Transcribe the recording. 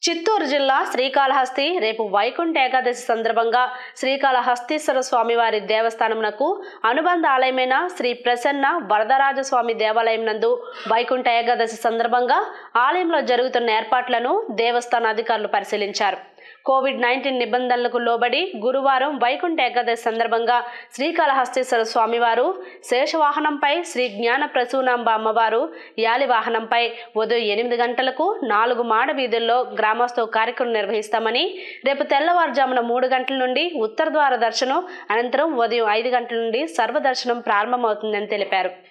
చిత్తూరు జిల్లా శ్రీకాళహస్తి రేపు వైకుంఠ ఏకాదశి సందర్భంగా శ్రీకాళహస్తీశ్వర స్వామివారి దేవస్థానమునకు అనుబంధ ఆలయమైన శ్రీ ప్రసన్న వరదరాజ స్వామి దేవాలయం నందు వైకుంఠ ఏకాదశి సందర్భంగా ఆలయంలో జరుగుతున్న ఏర్పాట్లను దేవస్థాన అధికారులు పరిశీలించారు కోవిడ్ నైన్టీన్ నిబంధనలకు లోబడి గురువారం వైకుంఠ ఏకాదశి సందర్భంగా శ్రీకాళహస్తీశ్వర స్వామివారు శేషవాహనంపై శ్రీ జ్ఞాన ప్రసూనాంబ అమ్మవారు యాలి వాహనంపై ఉదయం ఎనిమిది గంటలకు నాలుగు మాడ వీధుల్లో గ్రామోత్సవ కార్యక్రమం నిర్వహిస్తామని రేపు తెల్లవారుజామున మూడు గంటల నుండి ఉత్తర ద్వార దర్శనం అనంతరం ఉదయం ఐదు గంటల నుండి సర్వదర్శనం ప్రారంభమవుతుందని తెలిపారు